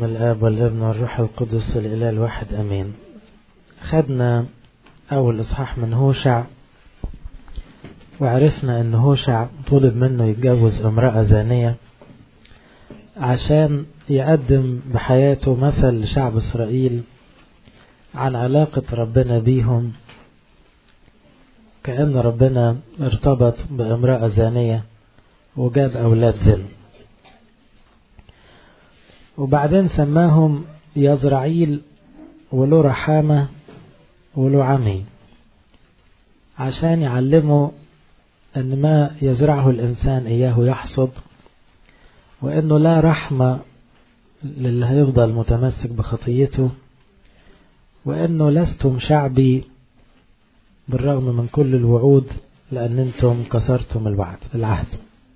باسم الآب والابن والروح القدس الإله الواحد أمين خدنا أول إصحاح من هوشع وعرفنا أن هوشع طلب منه يتجوز امرأة زانية عشان يقدم بحياته مثل لشعب إسرائيل عن علاقة ربنا بيهم كأن ربنا ارتبط بامرأة زانية وجاب أولاد زن وبعدين سماهم يزرعيل وله رحامة وله عمي عشان يعلموا أن ما يزرعه الإنسان إياه يحصد وأنه لا رحمة للي هيفضل متمسك بخطيته وأنه لستم شعبي بالرغم من كل الوعود لأن أنتم كسرتم الوعد العهد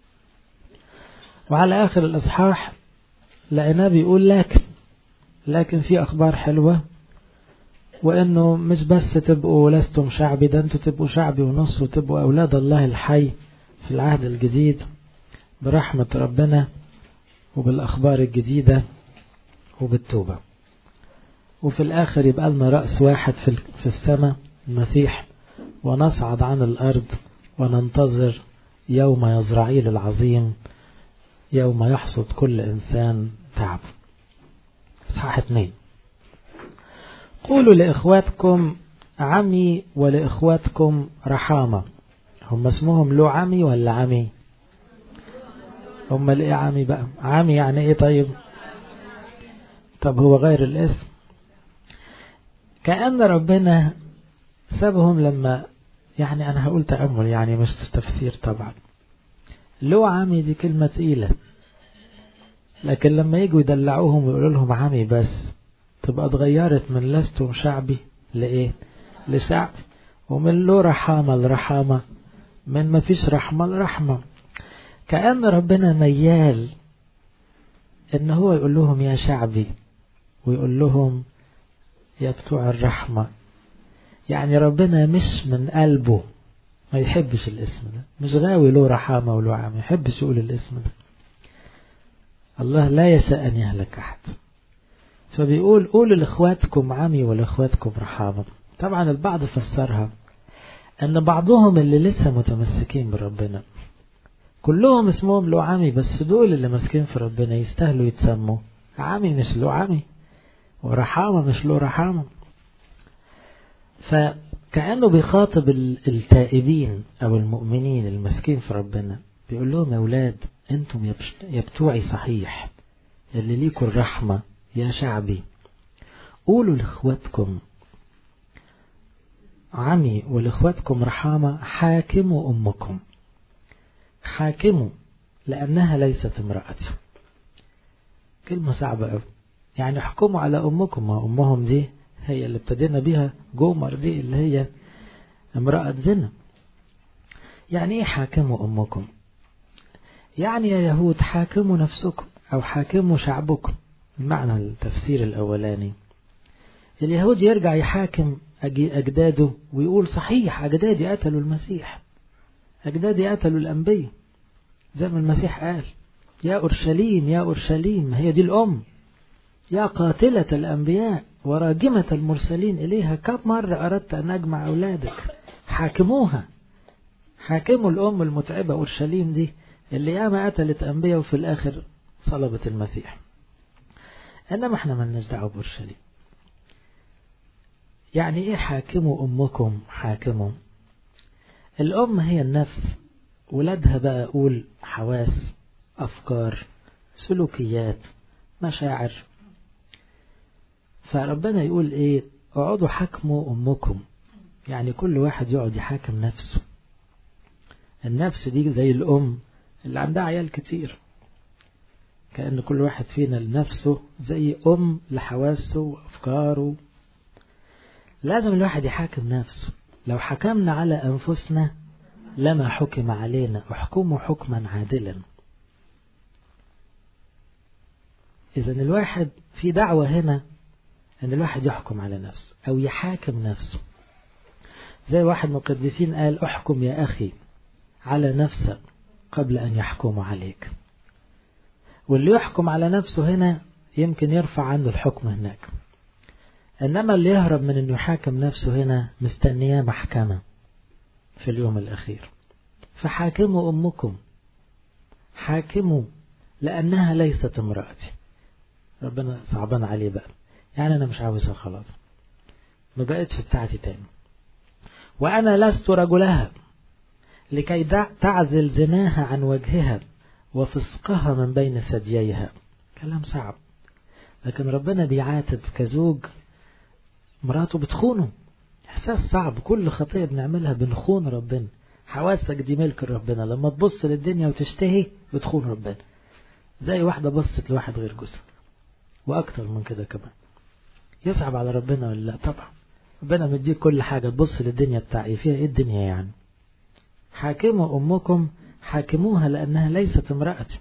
وعلى آخر الإصحاح لقيناه بيقول لكن لكن في أخبار حلوة وأنه مش بس تبقوا لستم شعبي ده أنتوا تبقوا شعبي ونص وتبقوا أولاد الله الحي في العهد الجديد برحمة ربنا وبالأخبار الجديدة وبالتوبة وفي الآخر يبقى لنا رأس واحد في السماء المسيح ونصعد عن الأرض وننتظر يوم يزرعيل العظيم يوم يحصد كل إنسان تعب إصحاح اثنين قولوا لإخواتكم عمي ولإخواتكم رحامة هم اسمهم له عمي ولا عمي هم الايه عمي بقى عمي يعني ايه طيب طب هو غير الاسم كأن ربنا سابهم لما يعني أنا هقول تأمل يعني مش تفسير طبعا له عمي دي كلمة تقيلة لكن لما يجوا يدلعوهم ويقولوا لهم عمي بس تبقى اتغيرت من لستم شعبي لإيه لشعب ومن له رحامة لرحامة من ما فيش رحمة لرحمة كأن ربنا ميال ان هو يقول لهم يا شعبي ويقول لهم يا بتوع الرحمة يعني ربنا مش من قلبه ما يحبش الاسم ده مش غاوي له رحامة وله عام ما يحبش يقول الاسم ده الله لا يشاء أن يهلك أحد فبيقول قولوا لإخواتكم عمي ولإخواتكم رحامة طبعا البعض فسرها أن بعضهم اللي لسه متمسكين بربنا كلهم اسمهم له عمي بس دول اللي ماسكين في ربنا يستاهلوا يتسموا عمي مش له عمي ورحامة مش له رحامة فكأنه بيخاطب التائبين أو المؤمنين المسكين في ربنا بيقول لهم يا أولاد أنتم يا بتوعي صحيح اللي ليكوا الرحمة يا شعبي قولوا لإخواتكم عمي ولإخواتكم رحامة حاكموا أمكم حاكموا لأنها ليست امرأتي كلمة صعبة أوي يعني احكموا على أمكم ما أمهم دي هي اللي ابتدينا بيها جومر دي اللي هي امرأة زنا يعني ايه حاكموا أمكم يعني يا يهود حاكموا نفسكم أو حاكموا شعبكم المعنى التفسير الأولاني اليهود يرجع يحاكم أجداده ويقول صحيح أجدادي قتلوا المسيح أجدادي قتلوا الأنبياء زي ما المسيح قال يا أورشليم يا أورشليم هي دي الأم يا قاتلة الأنبياء وراجمة المرسلين إليها كم مرة أردت أن أجمع أولادك حاكموها حاكموا الأم المتعبة أورشليم دي اللي ياما قتلت أنبياء وفي الآخر صلبت المسيح إنما احنا مالناش دعوة بأورشليم يعني إيه حاكموا أمكم حاكموا الأم هي النفس ولادها بقى أقول حواس أفكار سلوكيات مشاعر فربنا يقول إيه اقعدوا حاكموا أمكم يعني كل واحد يقعد يحاكم نفسه النفس دي زي الأم اللي عندها عيال كتير كأن كل واحد فينا لنفسه زي أم لحواسه وأفكاره لازم الواحد يحاكم نفسه لو حكمنا على أنفسنا لما حكم علينا احكموا حكما عادلا إذا الواحد في دعوة هنا أن الواحد يحكم على نفسه أو يحاكم نفسه زي واحد من القديسين قال احكم يا أخي على نفسك قبل أن يحكموا عليك واللي يحكم على نفسه هنا يمكن يرفع عنه الحكم هناك إنما اللي يهرب من أنه يحاكم نفسه هنا مستنياه محكمة في اليوم الأخير فحاكموا أمكم حاكموا لأنها ليست امرأتي ربنا صعبان عليه بقى يعني أنا مش عاوزها خلاص ما بقتش بتاعتي تاني وأنا لست رجلها لكي تعزل زناها عن وجهها وفسقها من بين ثدييها كلام صعب لكن ربنا بيعاتب كزوج مراته بتخونه احساس صعب كل خطيه بنعملها بنخون ربنا حواسك دي ملك ربنا لما تبص للدنيا وتشتهي بتخون ربنا زي واحدة بصت لواحد غير جوزها وأكتر من كده كمان يصعب على ربنا ولا لا طبعا ربنا مديك كل حاجة تبص للدنيا بتاعي فيها ايه الدنيا يعني حاكموا أمكم حاكموها لأنها ليست امرأتي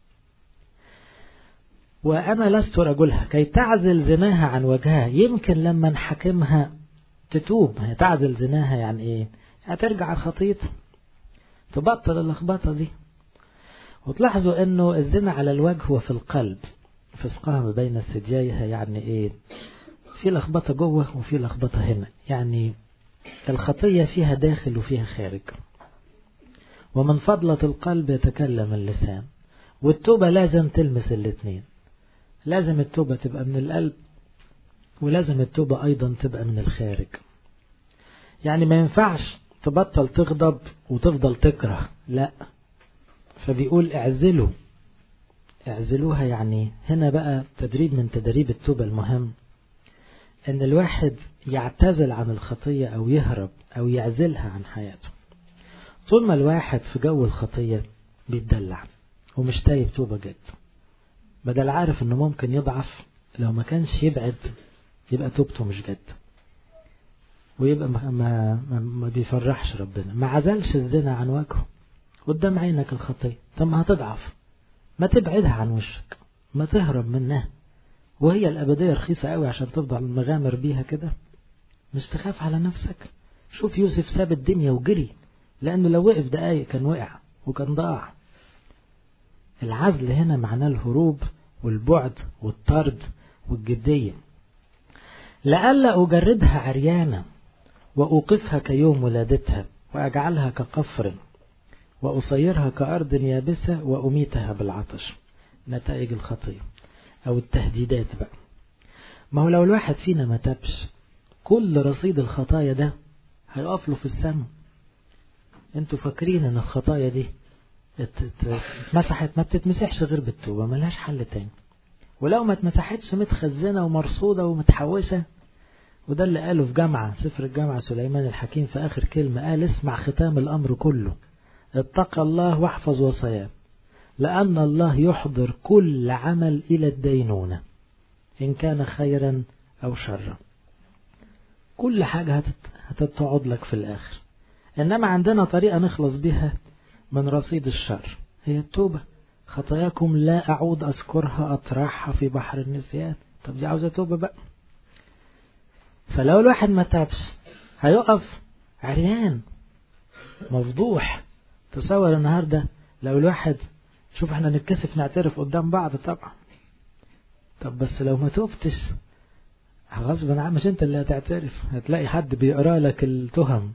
وأنا لست رجلها كي تعزل زناها عن وجهها يمكن لما نحكمها تتوب هي تعزل زناها يعني ايه هترجع الخطيط تبطل اللخبطة دي وتلاحظوا انه الزنا على الوجه وفي القلب فسقها ما بين ثدييها يعني ايه في لخبطة جوه وفي لخبطة هنا يعني الخطية فيها داخل وفيها خارج ومن فضلة القلب يتكلم اللسان والتوبة لازم تلمس الاتنين لازم التوبة تبقى من القلب ولازم التوبة أيضا تبقى من الخارج يعني ما ينفعش تبطل تغضب وتفضل تكره لا فبيقول اعزلوا اعزلوها يعني هنا بقى تدريب من تدريب التوبة المهم ان الواحد يعتزل عن الخطية او يهرب او يعزلها عن حياته طول ما الواحد في جو الخطية بيتدلع ومش تايب توبة جد بدل عارف انه ممكن يضعف لو ما كانش يبعد يبقى توبته مش جد ويبقى ما, ما, ما بيفرحش ربنا ما عزلش الزنا عن وجهه قدام عينك الخطية طب ما هتضعف ما تبعدها عن وشك ما تهرب منها وهي الأبدية رخيصة قوي عشان تفضل مغامر بيها كده مش تخاف على نفسك شوف يوسف ساب الدنيا وجري لأنه لو وقف دقايق كان وقع وكان ضاع العزل هنا معناه الهروب والبعد والطرد والجدية لئلا أجردها عريانة وأوقفها كيوم ولادتها وأجعلها كقفر وأصيرها كأرض يابسة وأميتها بالعطش نتائج الخطية أو التهديدات بقى ما هو لو الواحد فينا ما تبش كل رصيد الخطايا ده هيقف له في السماء انتوا فاكرين ان الخطايا دي اتمسحت ما بتتمسحش غير بالتوبة ملهاش حل تاني ولو ما اتمسحتش متخزنة ومرصودة ومتحوسة وده اللي قاله في جامعة سفر الجامعة سليمان الحكيم في آخر كلمة قال اسمع ختام الأمر كله اتقى الله واحفظ وصاياه لأن الله يحضر كل عمل إلى الدينونة إن كان خيرا أو شرا كل حاجة هتتقعد لك في الآخر إنما عندنا طريقة نخلص بها من رصيد الشر هي التوبة خطاياكم لا أعود أذكرها أطرحها في بحر النسيان طب دي عاوزة توبة بقى فلو الواحد ما تابش هيقف عريان مفضوح تصور النهاردة لو الواحد شوف احنا نتكسف نعترف قدام بعض طبعا طب بس لو ما توبتش غصبا عنك مش انت اللي هتعترف هتلاقي حد بيقرا لك التهم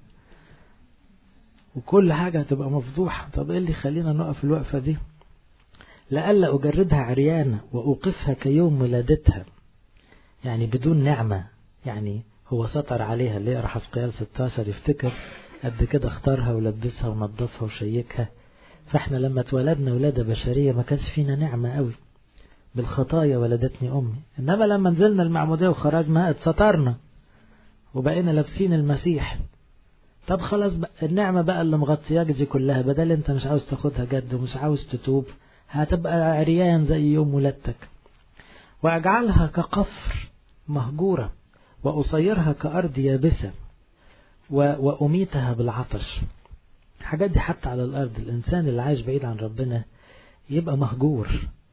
وكل حاجة هتبقى مفضوحة طب ايه اللي يخلينا نقف الوقفة دي لألا أجردها عريانة وأوقفها كيوم ولادتها يعني بدون نعمة يعني هو سطر عليها اللي يقرا حزقيال 16 يفتكر قد كده اختارها ولبسها ونظفها وشيكها فاحنا لما اتولدنا ولادة بشرية ما كانش فينا نعمة قوي بالخطايا ولدتني أمي إنما لما نزلنا المعمودية وخرجنا اتسترنا وبقينا لابسين المسيح طب خلاص بقى النعمة بقى اللي مغطياك دي كلها بدل انت مش عاوز تاخدها جد ومش عاوز تتوب هتبقى عريان زي يوم ولادتك وأجعلها كقفر مهجورة وأصيرها كأرض يابسة وأميتها بالعطش الحاجات دي حتى على الأرض الإنسان اللي عايش بعيد عن ربنا يبقى مهجور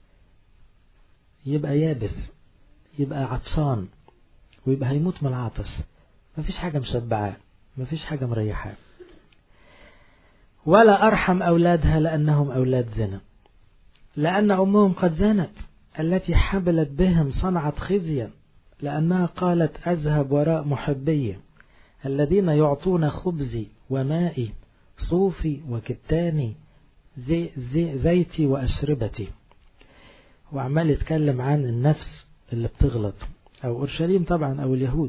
يبقى يابس يبقى عطشان ويبقى هيموت من العطش مفيش حاجة مشبعاه مفيش حاجة مريحاه ولا أرحم أولادها لأنهم أولاد زنا لأن أمهم قد زنت التي حبلت بهم صنعت خزيا لأنها قالت أذهب وراء محبي الذين يعطون خبزي ومائي صوفي وكتاني زي زي زيتي وأشربتي وعمال يتكلم عن النفس اللي بتغلط أو أورشليم طبعا أو اليهود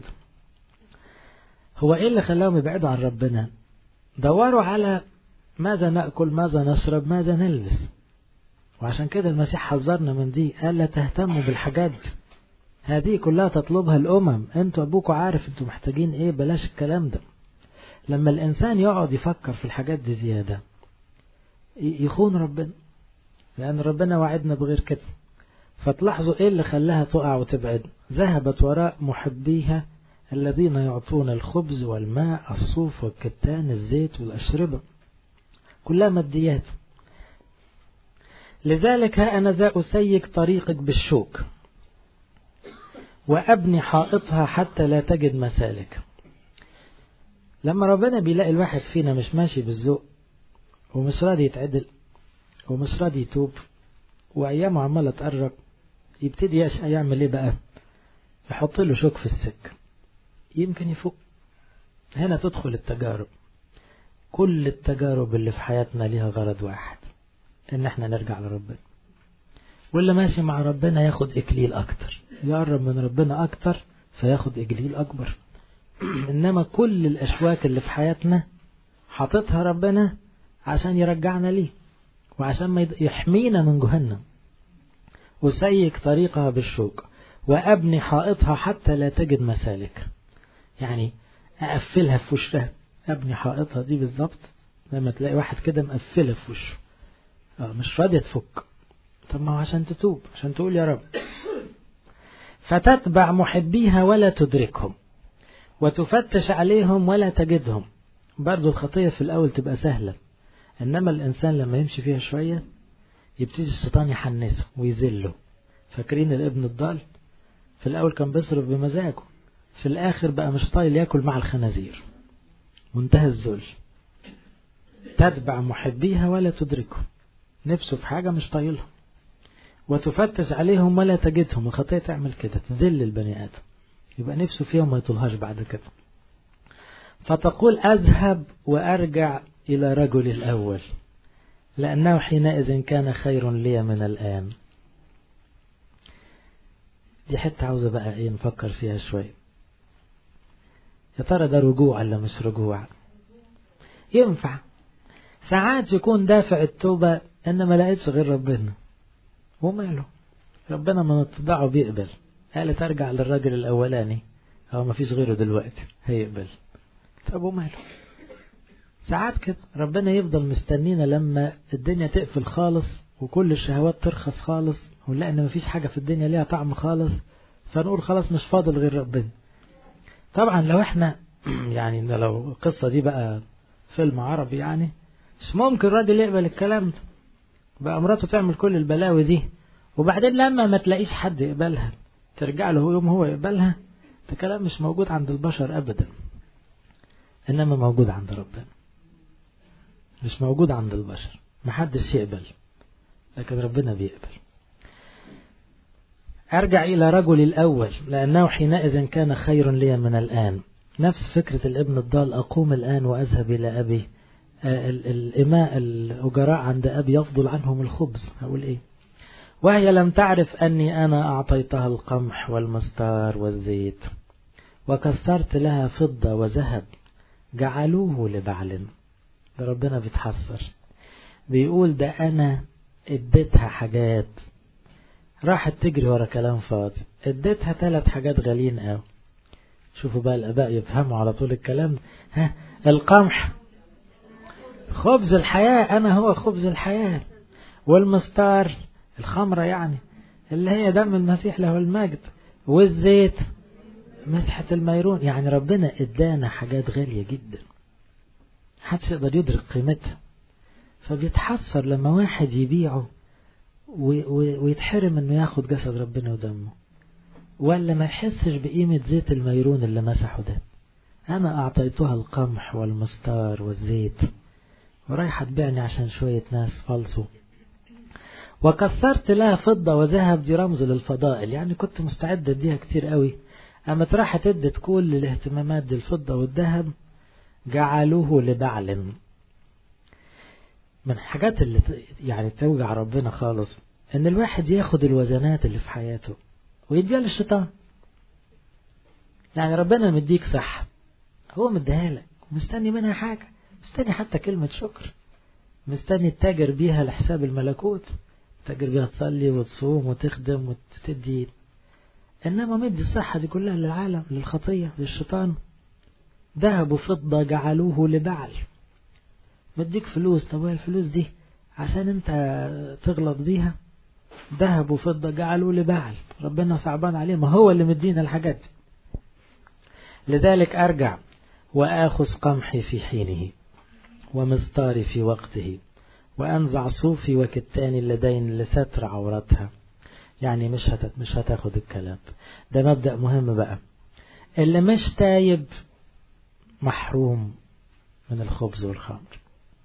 هو إيه اللي خلاهم يبعدوا عن ربنا دوروا على ماذا نأكل ماذا نشرب ماذا نلبس وعشان كده المسيح حذرنا من دي قال لا تهتموا بالحاجات دي هذه كلها تطلبها الأمم انتوا أبوكوا عارف انتوا محتاجين ايه بلاش الكلام ده لما الإنسان يقعد يفكر في الحاجات دي زيادة يخون ربنا لأن ربنا وعدنا بغير كده فتلاحظوا ايه اللي خلاها تقع وتبعد ذهبت وراء محبيها الذين يعطون الخبز والماء الصوف والكتان الزيت والأشربة كلها ماديات لذلك ها أنا ذا أسيك طريقك بالشوك وأبني حائطها حتى لا تجد مسالك لما ربنا بيلاقي الواحد فينا مش ماشي بالذوق ومش راضي يتعدل ومش راضي يتوب وأيامه عمالة تقرب يبتدي يعمل ايه بقى يحط له شوك في السكة يمكن يفوق هنا تدخل التجارب كل التجارب اللي في حياتنا ليها غرض واحد ان احنا نرجع لربنا واللي ماشي مع ربنا ياخد اكليل اكتر يقرب من ربنا اكتر فياخد اكليل اكبر انما كل الاشواك اللي في حياتنا حاططها ربنا عشان يرجعنا ليه وعشان ما يحمينا من جهنم وسيك طريقها بالشوك وأبني حائطها حتى لا تجد مسالك يعني أقفلها في وشها أبني حائطها دي بالظبط لما تلاقي واحد كده مقفلها في وشه اه مش راضية تفك طب ما هو عشان تتوب عشان تقول يا رب فتتبع محبيها ولا تدركهم وتفتش عليهم ولا تجدهم برضو الخطية في الأول تبقى سهلة إنما الإنسان لما يمشي فيها شوية يبتدي الشيطان يحنسه ويذله فاكرين الابن الضال في الأول كان بيصرف بمزاجه في الآخر بقى مش طايل ياكل مع الخنازير منتهى الذل تتبع محبيها ولا تدركهم نفسه في حاجة مش طايلها وتفتش عليهم ولا تجدهم الخطية تعمل كده تذل البني آدم يبقى نفسه فيهم ما يطولهاش بعد كده فتقول أذهب وأرجع إلى رجل الأول لأنه حينئذ كان خير لي من الآن دي حتة عاوزة بقى ايه نفكر فيها شوية يا ترى ده رجوع ولا مش رجوع ينفع ساعات يكون دافع التوبة ان ما لقيتش غير ربنا وماله ربنا من اتباعه بيقبل قال ترجع للراجل الاولاني هو ما فيش غيره دلوقتي هيقبل طب وماله ساعات كده ربنا يفضل مستنينا لما الدنيا تقفل خالص وكل الشهوات ترخص خالص ونلاقي ان مفيش حاجة في الدنيا ليها طعم خالص فنقول خلاص مش فاضل غير ربنا طبعا لو احنا يعني لو القصة دي بقى فيلم عربي يعني مش ممكن الراجل يقبل الكلام ده بقى مراته تعمل كل البلاوي دي وبعدين لما ما تلاقيش حد يقبلها ترجع له يوم هو يقبلها ده كلام مش موجود عند البشر ابدا انما موجود عند ربنا مش موجود عند البشر محدش يقبل لكن ربنا بيقبل أرجع إلى رجل الأول لأنه حينئذ كان خير لي من الآن نفس فكرة الابن الضال أقوم الآن وأذهب إلى أبي الإماء الأجراء عند أبي يفضل عنهم الخبز أقول إيه وهي لم تعرف أني أنا أعطيتها القمح والمستار والزيت وكثرت لها فضة وذهب جعلوه لبعل ده ربنا بيتحسر بيقول ده أنا اديتها حاجات راحت تجري ورا كلام فاضي اديتها ثلاث حاجات غاليين قوي شوفوا بقى الاباء يفهموا على طول الكلام ها القمح خبز الحياة انا هو خبز الحياة والمستار الخمرة يعني اللي هي دم المسيح له المجد والزيت مسحة الميرون يعني ربنا ادانا حاجات غالية جدا محدش يقدر يدرك قيمتها فبيتحسر لما واحد يبيعه ويتحرم انه ياخد جسد ربنا ودمه ولا ما يحسش بقيمة زيت الميرون اللي مسحه ده انا اعطيتها القمح والمستار والزيت ورايحة تبيعني عشان شوية ناس فلسوا وكسرت لها فضة وذهب دي رمز للفضائل يعني كنت مستعد اديها كتير قوي اما راح ادت كل الاهتمامات دي الفضة والذهب جعلوه لبعل من الحاجات اللي يعني توجع ربنا خالص ان الواحد ياخد الوزنات اللي في حياته ويديها للشيطان يعني ربنا مديك صحة هو مديها لك ومستني منها حاجة مستني حتى كلمة شكر مستني تتاجر بيها لحساب الملكوت تتاجر بيها تصلي وتصوم وتخدم وتدي إنما مدي الصحة دي كلها للعالم للخطية للشيطان ذهب وفضة جعلوه لبعل مديك فلوس طب الفلوس دي عشان انت تغلط بيها ذهب وفضة جعلوه لبعل ربنا صعبان عليه ما هو اللي مدينا الحاجات دي لذلك أرجع وآخذ قمحي في حينه ومسطاري في وقته وأنزع صوفي وكتاني اللذين لستر عورتها يعني مش هت... مش هتاخد الكلام ده مبدأ مهم بقى اللي مش تايب محروم من الخبز والخمر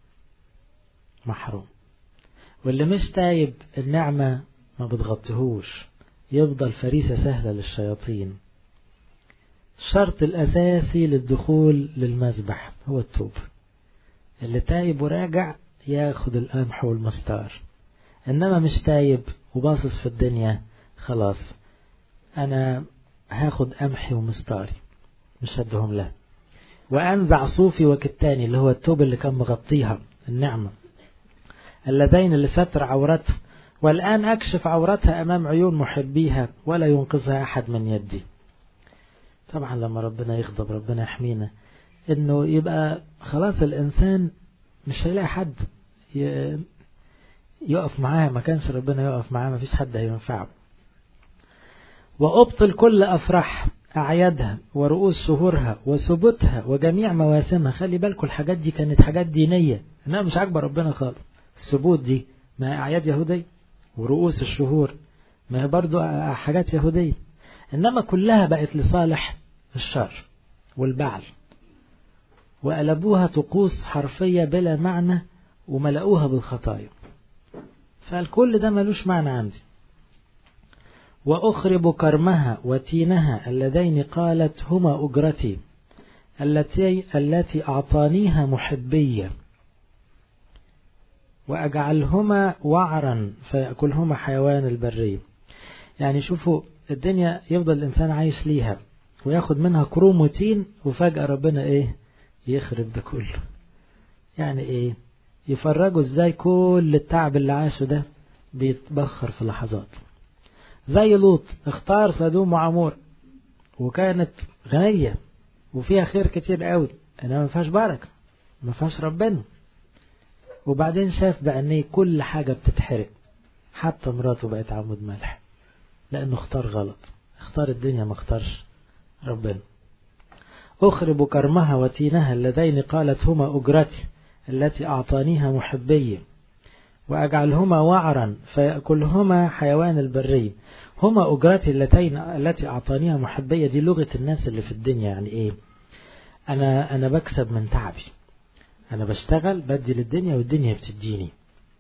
محروم واللي مش تايب النعمة ما بتغطيهوش يفضل فريسة سهلة للشياطين الشرط الأساسي للدخول للمذبح هو التوب اللي تايب وراجع ياخد القمح والمستار إنما مش تايب وباصص في الدنيا خلاص أنا هاخد قمحي ومستاري مش هدهم له وأنزع صوفي وكتاني اللي هو التوب اللي كان مغطيها النعمة اللذين اللي ستر عورتها والآن أكشف عورتها أمام عيون محبيها ولا ينقذها أحد من يدي طبعا لما ربنا يغضب ربنا يحمينا انه يبقى خلاص الانسان مش هيلاقي حد يقف معاه ما كانش ربنا يقف معاه ما فيش حد هينفعه وأبطل كل أفراح أعيادها ورؤوس شهورها وثبوتها وجميع مواسمها خلي بالكم الحاجات دي كانت حاجات دينية إنها مش عاجبة ربنا خالص الثبوت دي ما هي أعياد يهودية ورؤوس الشهور ما هي برضو حاجات يهودية إنما كلها بقت لصالح الشر والبعل وقلبوها طقوس حرفية بلا معنى وملأوها بالخطايا فالكل ده ملوش معنى عندي وأخرب كرمها وتينها اللذين قالت هما أجرتي التي التي أعطانيها محبية وأجعلهما وعرا فيأكلهما حيوان البرية يعني شوفوا الدنيا يفضل الإنسان عايش ليها وياخد منها كروم وتين وفجأة ربنا إيه يخرب ده كله يعني إيه يفرجوا إزاي كل التعب اللي عاشه ده بيتبخر في لحظات زي لوط اختار سدوم وعمور وكانت غنية وفيها خير كتير قوي انما ما فيهاش بركة ما فيهاش ربنا وبعدين شاف بعينيه كل حاجة بتتحرق حتى مراته بقت عمود ملح لانه اختار غلط اختار الدنيا ما اختارش ربنا أخرب كرمها وتينها اللذين قالت هما أجرتي التي أعطانيها محبية وأجعلهما وعرا فيأكلهما حيوان البرية هما أجرتي اللتين التي أعطانيها محبية دي لغة الناس اللي في الدنيا يعني إيه أنا أنا بكسب من تعبي أنا بشتغل بدي للدنيا والدنيا بتديني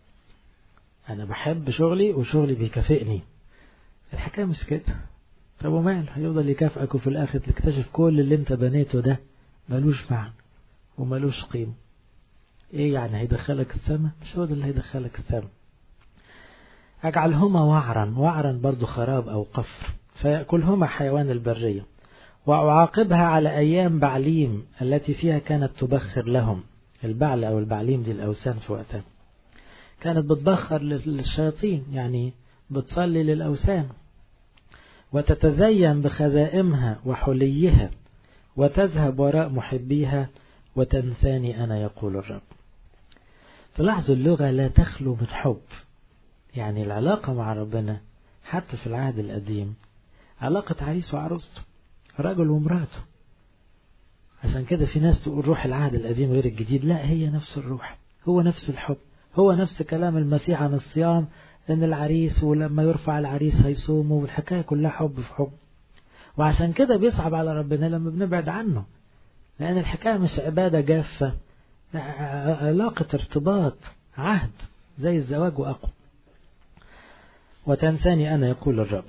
أنا بحب شغلي وشغلي بيكافئني الحكاية مش كده طب ومال هيفضل يكافئك وفي الآخر تكتشف كل اللي انت بنيته ده ملوش معنى وملوش قيمة ايه يعني هيدخلك السماء مش هو ده اللي هيدخلك السماء أجعلهما وعرا وعرا برضو خراب أو قفر فيأكلهما حيوان البرية وأعاقبها على أيام بعليم التي فيها كانت تبخر لهم البعل أو البعليم دي الأوثان في وقتها كانت بتبخر للشياطين يعني بتصلي للأوثان وتتزين بخزائمها وحليها وتذهب وراء محبيها وتنساني أنا يقول الرب تلاحظوا اللغة لا تخلو من حب يعني العلاقة مع ربنا حتى في العهد القديم علاقة عريس وعروسته رجل ومراته عشان كده في ناس تقول روح العهد القديم غير الجديد لا هي نفس الروح هو نفس الحب هو نفس كلام المسيح عن الصيام ان العريس ولما يرفع العريس هيصوموا والحكاية كلها حب في حب وعشان كده بيصعب على ربنا لما بنبعد عنه لأن الحكاية مش عبادة جافة علاقة ارتباط عهد زي الزواج وأقوى وتنساني أنا يقول الرب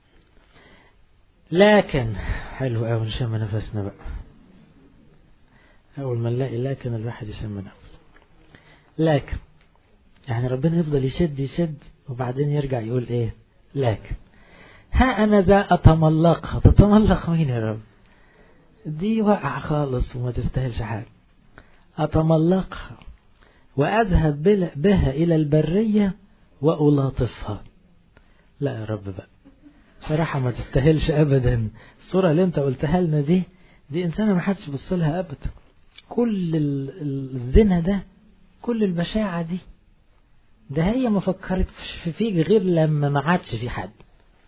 لكن حلو أوي نشم نفسنا بقى أول ما نلاقي لكن الواحد يشم نفسه لكن يعني ربنا يفضل يشد يشد وبعدين يرجع يقول إيه لكن ها أنا ذا أتملقها تتملق مين يا رب دي وقع خالص وما تستاهلش حاجة أتملقها وأذهب بها إلى البرية وألاطفها لا يا رب بقى صراحة ما تستاهلش أبدا الصورة اللي أنت قلتها لنا دي دي إنسانة ما حدش بص لها أبدا كل الزنا ده كل البشاعة دي ده هي ما فكرتش في فيك غير لما ما عادش في حد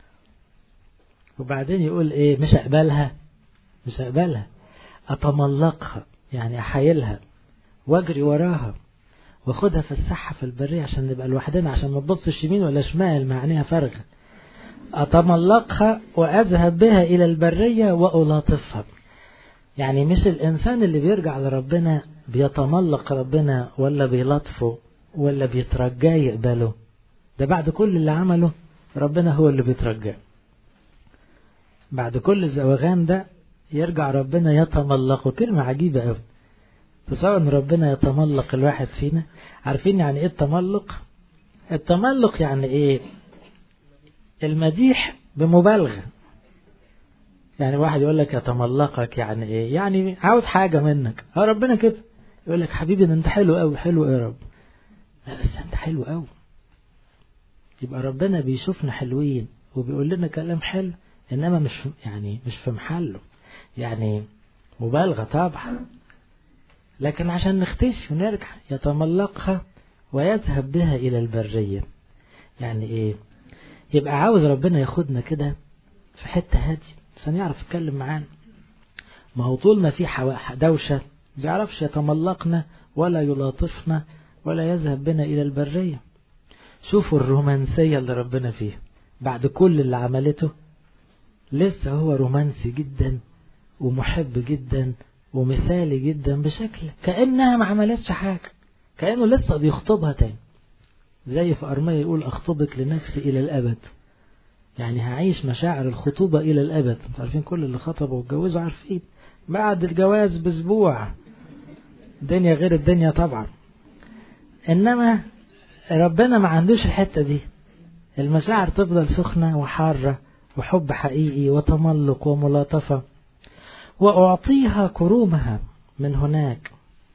وبعدين يقول ايه مش اقبلها مش اقبلها اتملقها يعني احايلها واجري وراها واخدها في الساحة في البرية عشان نبقى لوحدنا عشان ما تبصش يمين ولا شمال معناها فارغة أتملقها وأذهب بها إلى البرية وألاطفها يعني مش الإنسان اللي بيرجع لربنا بيتملق ربنا ولا بيلطفه ولا بيترجاه يقبله ده بعد كل اللي عمله ربنا هو اللي بيترجاه بعد كل الزواغان ده يرجع ربنا يتملقه كلمة عجيبة قوي تصور ان ربنا يتملق الواحد فينا عارفين يعني ايه التملق التملق يعني ايه المديح بمبالغة يعني واحد يقول لك يتملقك يعني ايه يعني عاوز حاجة منك اه ربنا كده يقول لك حبيبي انت حلو قوي حلو يا رب لا بس انت حلو قوي يبقى ربنا بيشوفنا حلوين وبيقول لنا كلام حلو انما مش يعني مش في محله يعني مبالغة طبعا لكن عشان نختش ونرجع يتملقها ويذهب بها إلى البرية يعني إيه يبقى عاوز ربنا ياخدنا كده في حتة هادية عشان يعرف يتكلم معانا ما هو طول ما في دوشة بيعرفش يتملقنا ولا يلاطفنا ولا يذهب بنا إلى البرية شوفوا الرومانسية اللي ربنا فيها بعد كل اللي عملته لسه هو رومانسي جدا ومحب جدا ومثالي جدا بشكل كأنها ما عملتش حاجة كأنه لسه بيخطبها تاني زي في أرمية يقول أخطبك لنفسي إلى الأبد يعني هعيش مشاعر الخطوبة إلى الأبد انتوا عارفين كل اللي خطبوا واتجوزوا عارفين بعد الجواز بأسبوع الدنيا غير الدنيا طبعا إنما ربنا ما عندوش الحتة دي المشاعر تفضل سخنة وحارة وحب حقيقي وتملق وملاطفة وأعطيها كرومها من هناك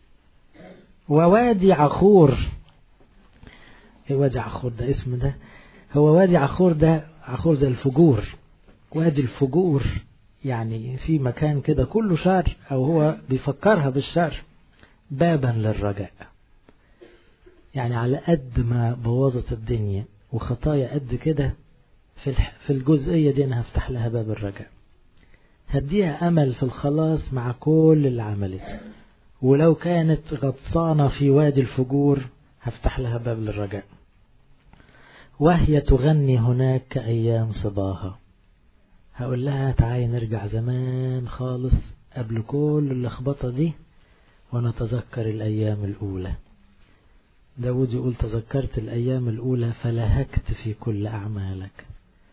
ووادي عخور ايه وادي عخور ده اسم ده هو وادي عخور ده عخور زي الفجور وادي الفجور يعني في مكان كده كله شر او هو بيفكرها بالشر بابا للرجاء يعني على قد ما بوظت الدنيا وخطايا قد كده في في الجزئية دي أنا هفتح لها باب الرجاء هديها أمل في الخلاص مع كل اللي عملته ولو كانت غطسانة في وادي الفجور هفتح لها باب للرجاء وهي تغني هناك كأيام صباها هقول لها تعالي نرجع زمان خالص قبل كل اللخبطة دي ونتذكر الأيام الأولى داود يقول تذكرت الأيام الأولى فلهكت في كل أعمالك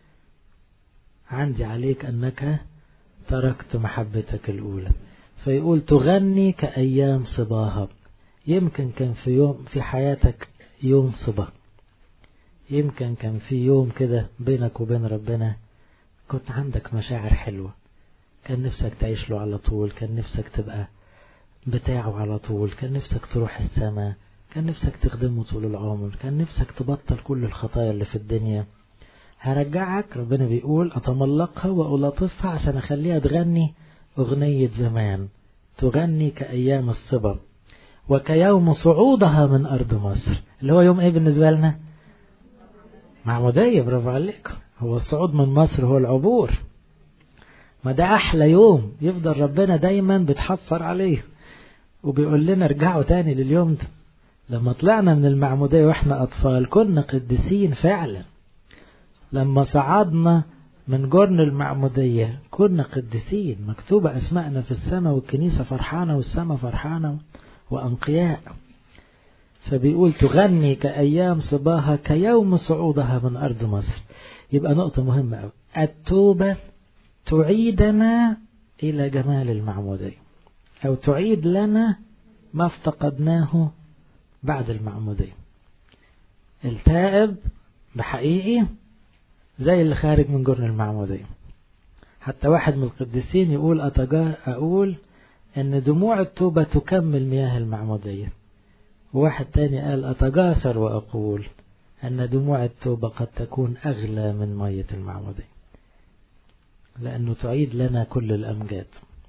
عندي عليك أنك تركت محبتك الأولى فيقول تغني كأيام صباها يمكن كان في يوم في حياتك يوم صبا يمكن كان في يوم كده بينك وبين ربنا كنت عندك مشاعر حلوة كان نفسك تعيش له على طول كان نفسك تبقى بتاعه على طول كان نفسك تروح السماء كان نفسك تخدمه طول العمر كان نفسك تبطل كل الخطايا اللي في الدنيا هرجعك ربنا بيقول أتملقها وألطفها عشان أخليها تغني أغنية زمان تغني كأيام الصبا وكيوم صعودها من أرض مصر اللي هو يوم إيه بالنسبة لنا معمودية برافو عليكم هو الصعود من مصر هو العبور ما ده أحلى يوم يفضل ربنا دايما بتحصر عليه وبيقول لنا ارجعوا تاني لليوم ده لما طلعنا من المعمودية واحنا أطفال كنا قديسين فعلا لما صعدنا من جرن المعمودية كنا قديسين مكتوبة أسماءنا في السماء والكنيسة فرحانة والسماء فرحانة وأنقياء فبيقول تغني كأيام صباها كيوم صعودها من أرض مصر يبقى نقطة مهمة أوي التوبة تعيدنا إلى جمال المعمودية أو تعيد لنا ما افتقدناه بعد المعمودية التائب بحقيقي زي اللي خارج من جرن المعمودية حتى واحد من القديسين يقول أتجا أقول أن دموع التوبة تكمل مياه المعمودية وواحد تاني قال أتجاسر وأقول أن دموع التوبة قد تكون أغلى من مية المعمودية لأنه تعيد لنا كل الأمجاد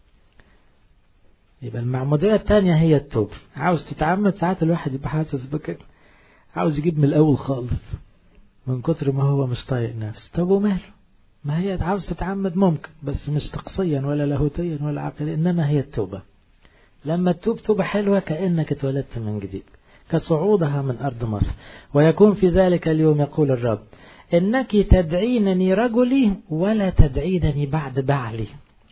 يبقى المعمودية التانية هي التوبة عاوز تتعمد ساعات الواحد يبقى حاسس بكده عاوز يجيب من الأول خالص من كتر ما هو مش طايق نفسه طب وماله ما هي عاوز تتعمد ممكن بس مش تقصيا ولا لاهوتيا ولا عقليا إنما هي التوبة لما تتوب توبة حلوة كأنك اتولدت من جديد كصعودها من أرض مصر ويكون في ذلك اليوم يقول الرب إنك تدعينني رجلي ولا تدعينني بعد بعلي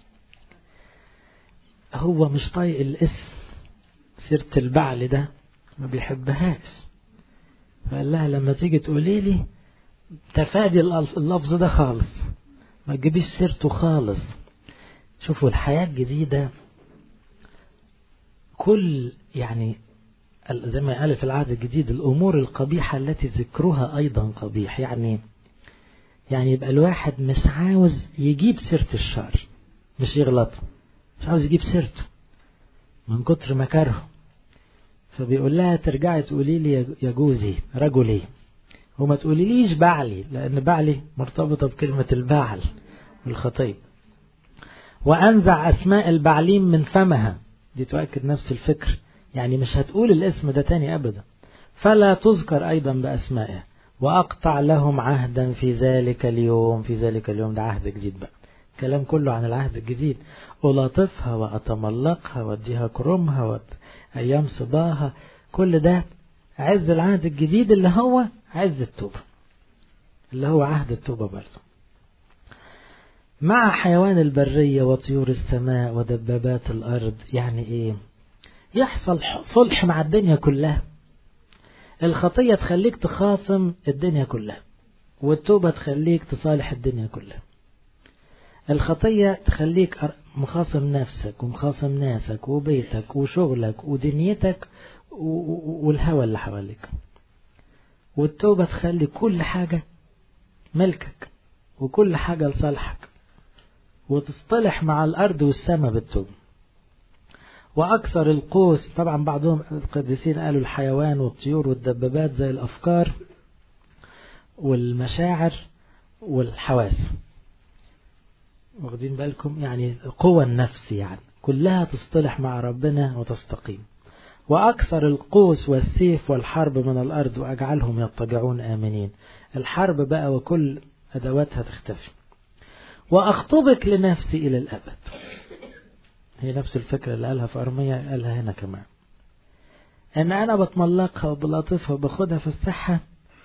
هو مش طايق الاسم سيرة البعل ده ما بيحبهاش فقال لها لما تيجي تقولي لي تفادي اللفظ ده خالص ما تجيبيش سيرته خالص شوفوا الحياة الجديدة كل يعني زي ما قال في العهد الجديد الأمور القبيحة التي ذكرها أيضا قبيح يعني يعني يبقى الواحد مش عاوز يجيب سيرة الشر مش يغلط مش عاوز يجيب سيرته من كتر ما كرهه فبيقول لها ترجعي تقولي لي يا جوزي رجلي وما تقوليليش بعلي لأن بعلي مرتبطة بكلمة البعل والخطيب وأنزع أسماء البعليم من فمها دي تؤكد نفس الفكر يعني مش هتقول الاسم ده تاني أبدا فلا تذكر أيضا بأسمائها وأقطع لهم عهدا في ذلك اليوم في ذلك اليوم ده عهد جديد بقى كلام كله عن العهد الجديد ألاطفها وأتملقها وأديها كرمها وأد... أيام صباها كل ده عز العهد الجديد اللي هو عز التوبة اللي هو عهد التوبة برضه مع حيوان البرية وطيور السماء ودبابات الأرض يعني إيه يحصل صلح مع الدنيا كلها الخطية تخليك تخاصم الدنيا كلها والتوبة تخليك تصالح الدنيا كلها الخطية تخليك مخاصم نفسك ومخاصم ناسك وبيتك وشغلك ودنيتك والهوى اللي حواليك والتوبة تخلي كل حاجة ملكك وكل حاجة لصالحك وتصطلح مع الأرض والسماء بالتوبة وأكثر القوس طبعا بعضهم القديسين قالوا الحيوان والطيور والدبابات زي الأفكار والمشاعر والحواس واخدين بالكم يعني قوى النفس يعني كلها تصطلح مع ربنا وتستقيم وأكثر القوس والسيف والحرب من الأرض وأجعلهم يضطجعون آمنين الحرب بقى وكل أدواتها تختفي وأخطبك لنفسي إلى الأبد هي نفس الفكرة اللي قالها في أرمية قالها هنا كمان أن أنا بتملقها وبلطفها وباخدها في الصحة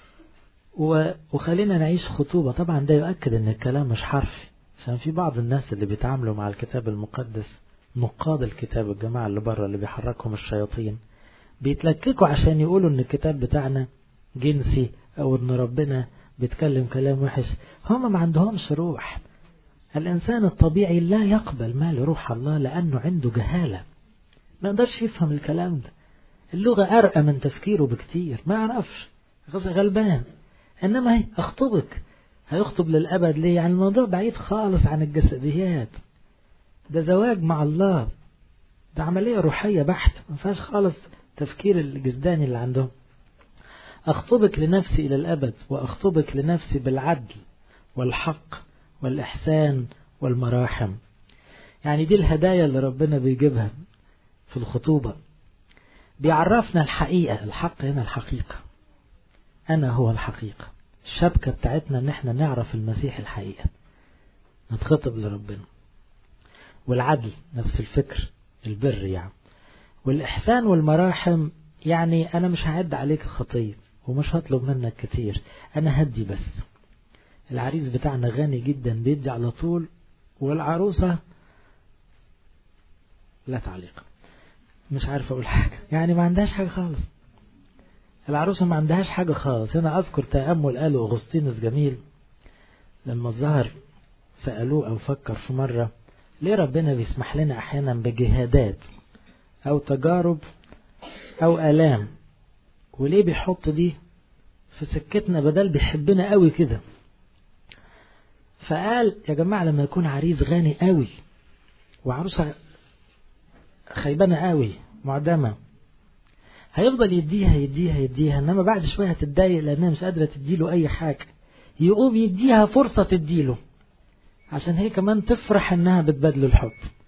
وخلينا نعيش خطوبة طبعا ده يؤكد أن الكلام مش حرفي عشان في بعض الناس اللي بيتعاملوا مع الكتاب المقدس نقاد الكتاب الجماعة اللي بره اللي بيحركهم الشياطين بيتلككوا عشان يقولوا ان الكتاب بتاعنا جنسي او ان ربنا بيتكلم كلام وحش هم ما عندهمش روح الانسان الطبيعي لا يقبل ما لروح الله لانه عنده جهالة ما يقدرش يفهم الكلام ده اللغة ارقى من تفكيره بكتير ما يعرفش غلبان انما هي اخطبك هيخطب للابد ليه يعني الموضوع بعيد خالص عن الجسديات ده زواج مع الله ده عملية روحية بحتة ما فيهاش خالص تفكير الجسداني اللي عندهم أخطبك لنفسي إلى الأبد وأخطبك لنفسي بالعدل والحق والإحسان والمراحم يعني دي الهدايا اللي ربنا بيجيبها في الخطوبة بيعرفنا الحقيقة الحق هنا الحقيقة أنا هو الحقيقة الشبكة بتاعتنا ان احنا نعرف المسيح الحقيقة نتخطب لربنا والعدل نفس الفكر البر يعني والإحسان والمراحم يعني أنا مش هعد عليك الخطية ومش هطلب منك كتير أنا هدي بس العريس بتاعنا غني جدا بيدي على طول والعروسة لا تعليق مش عارف أقول حاجة يعني ما عندهاش حاجة خالص العروسة ما عندهاش حاجة خالص هنا أذكر تأمل قاله أغسطينوس جميل لما الظهر سألوه أو فكر في مرة ليه ربنا بيسمح لنا أحيانا بجهادات أو تجارب أو آلام وليه بيحط دي في سكتنا بدل بيحبنا قوي كده فقال يا جماعة لما يكون عريس غني قوي وعروسة خيبانة قوي معدمة هيفضل يديها يديها يديها انما بعد شوية هتتضايق لانها مش قادرة تديله اي حاجة يقوم يديها فرصة تديله عشان هي كمان تفرح انها بتبادله الحب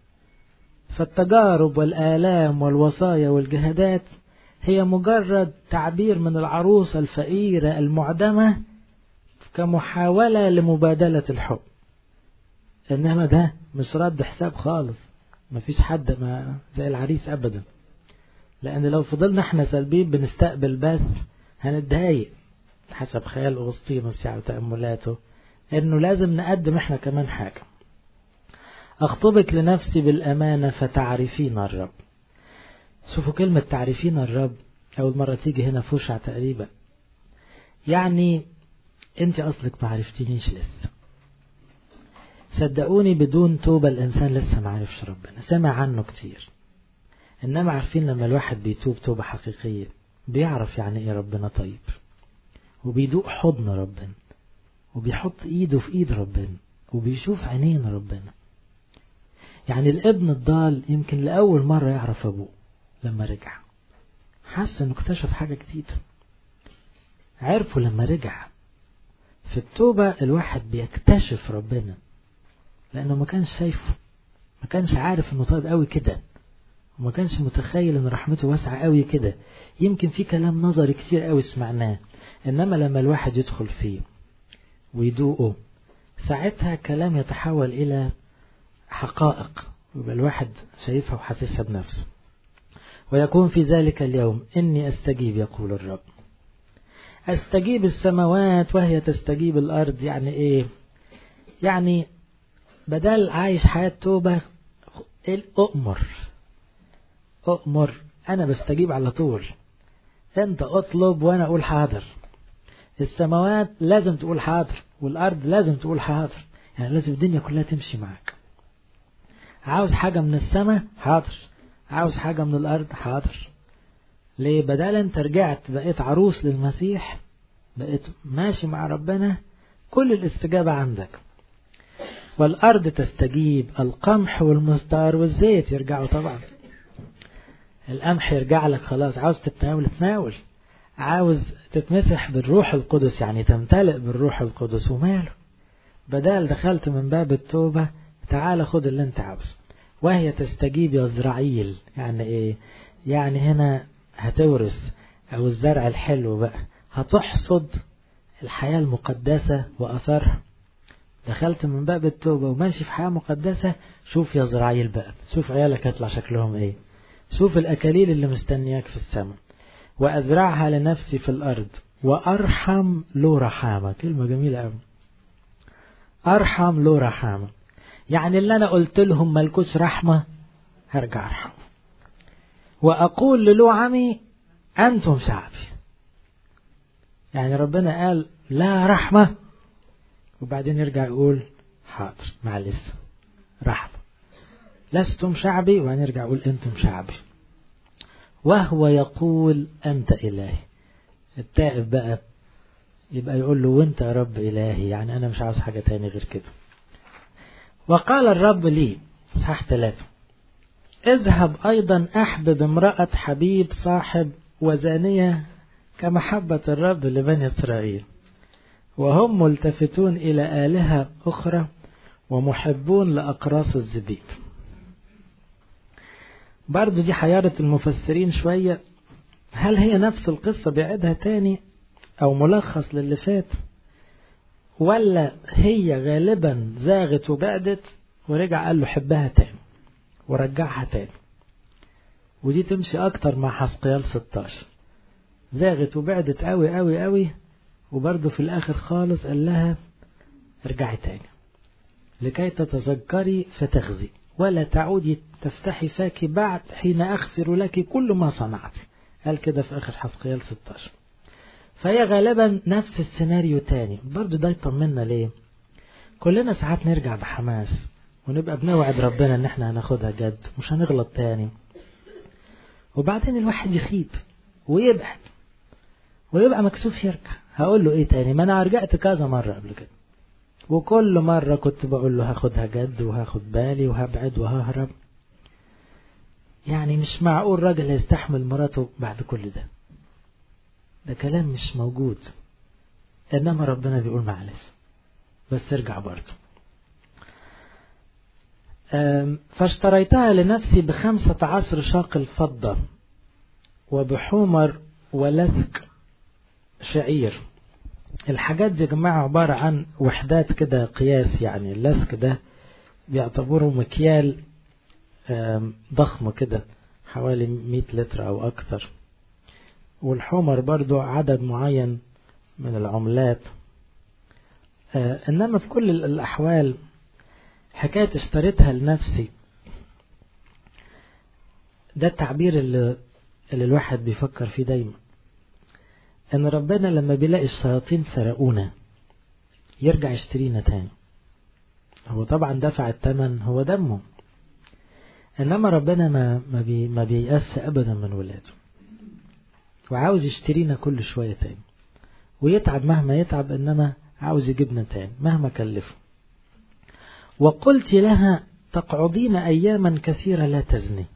فالتجارب والآلام والوصايا والجهادات هي مجرد تعبير من العروسة الفقيرة المعدمة كمحاولة لمبادلة الحب إنما ده مش رد حساب خالص مفيش حد ما زي العريس أبدا لأن لو فضلنا احنا سلبيين بنستقبل بس هنتضايق حسب خيال أغسطينوس يعني وتأملاته إنه لازم نقدم احنا كمان حاجة أخطبك لنفسي بالأمانة فتعرفين الرب شوفوا كلمة تعرفين الرب أول مرة تيجي هنا فوشع تقريبا يعني أنت أصلك ما عرفتنيش لسه صدقوني بدون توبة الإنسان لسه ما عرفش ربنا سمع عنه كتير إنما عارفين لما الواحد بيتوب توبة حقيقية بيعرف يعني إيه ربنا طيب وبيدوق حضن ربنا وبيحط إيده في إيد ربنا وبيشوف عينين ربنا يعني الابن الضال يمكن لأول مرة يعرف أبوه لما رجع حس انه اكتشف حاجة جديدة عرفوا لما رجع في التوبة الواحد بيكتشف ربنا لأنه ما كانش شايفه ما كانش عارف انه طيب قوي كده وما كانش متخيل ان رحمته واسعة قوي كده يمكن في كلام نظري كتير قوي سمعناه انما لما الواحد يدخل فيه ويدوقه ساعتها كلام يتحول الى حقائق ويبقى الواحد شايفها وحاسسها بنفسه ويكون في ذلك اليوم إني أستجيب يقول الرب أستجيب السماوات وهي تستجيب الأرض يعني إيه يعني بدل عايش حياة توبة أؤمر أؤمر أنا بستجيب على طول أنت أطلب وأنا أقول حاضر السماوات لازم تقول حاضر والأرض لازم تقول حاضر يعني لازم الدنيا كلها تمشي معاك عاوز حاجة من السماء حاضر عاوز حاجة من الأرض حاضر ليه بدل انت رجعت بقيت عروس للمسيح بقيت ماشي مع ربنا كل الاستجابة عندك والأرض تستجيب القمح والمستار والزيت يرجعوا طبعا القمح يرجع لك خلاص عاوز تتناول تناول عاوز تتمسح بالروح القدس يعني تمتلئ بالروح القدس وماله بدل دخلت من باب التوبة تعال خد اللي انت عاوزه وهي تستجيب يا زرعيل يعني ايه يعني هنا هتورث او الزرع الحلو بقى هتحصد الحياة المقدسة وأثرها دخلت من باب التوبة وماشي في حياة مقدسة شوف يا زرعيل بقى شوف عيالك هيطلع شكلهم ايه شوف الأكاليل اللي مستنياك في السماء وأزرعها لنفسي في الأرض وأرحم له رحامة كلمة جميلة أوي أرحم له رحامة يعني اللي أنا قلت لهم ملكوش رحمة هرجع أرحم وأقول للوعمي أنتم شعبي يعني ربنا قال لا رحمة وبعدين يرجع يقول حاضر معلش رحمة لستم شعبي وهنرجع يقول أنتم شعبي وهو يقول أنت إلهي التائب بقى يبقى يقول له وانت يا رب إلهي يعني أنا مش عاوز حاجة تاني غير كده وقال الرب لي صح ثلاثة اذهب أيضا أحبب امرأة حبيب صاحب وزانية كمحبة الرب لبني إسرائيل وهم ملتفتون إلى آلهة أخرى ومحبون لأقراص الزبيب برضو دي حيارة المفسرين شوية هل هي نفس القصة بيعيدها تاني أو ملخص للي فات ولا هي غالبا زاغت وبعدت ورجع قال له حبها تاني ورجعها تاني ودي تمشي أكتر مع حسقيال 16 زاغت وبعدت قوي قوي قوي وبرضه في الآخر خالص قال لها ارجعي تاني لكي تتذكري فتخزي ولا تعودي تفتحي فاك بعد حين أغفر لك كل ما صنعت قال كده في آخر حسقيال 16 فهي غالبا نفس السيناريو تاني برضو ده يطمنا ليه كلنا ساعات نرجع بحماس ونبقى بنوعد ربنا ان احنا هناخدها جد مش هنغلط تاني وبعدين الواحد يخيب ويبعد ويبقى مكسوف يرجع هقول له ايه تاني ما انا رجعت كذا مرة قبل كده وكل مرة كنت بقول له هاخدها جد وهاخد بالي وهبعد وههرب يعني مش معقول راجل يستحمل مراته بعد كل ده ده كلام مش موجود انما ربنا بيقول معلش بس ارجع برضه فاشتريتها لنفسي بخمسة عشر شاقل فضة وبحمر ولثك شعير الحاجات دي يا جماعة عبارة عن وحدات كده قياس يعني اللثك ده بيعتبره مكيال ضخم كده حوالي 100 لتر أو أكتر والحمر برضو عدد معين من العملات إنما في كل الأحوال حكاية اشتريتها لنفسي ده التعبير اللي, اللي الواحد بيفكر فيه دايما ان ربنا لما بيلاقي الشياطين سرقونا يرجع يشترينا تاني هو طبعا دفع الثمن هو دمه انما ربنا ما ما, بي ما بيأس ابدا من ولاده وعاوز يشترينا كل شوية تاني ويتعب مهما يتعب انما عاوز يجيبنا تاني مهما كلفه وقلت لها تقعدين أياما كثيرة لا تزني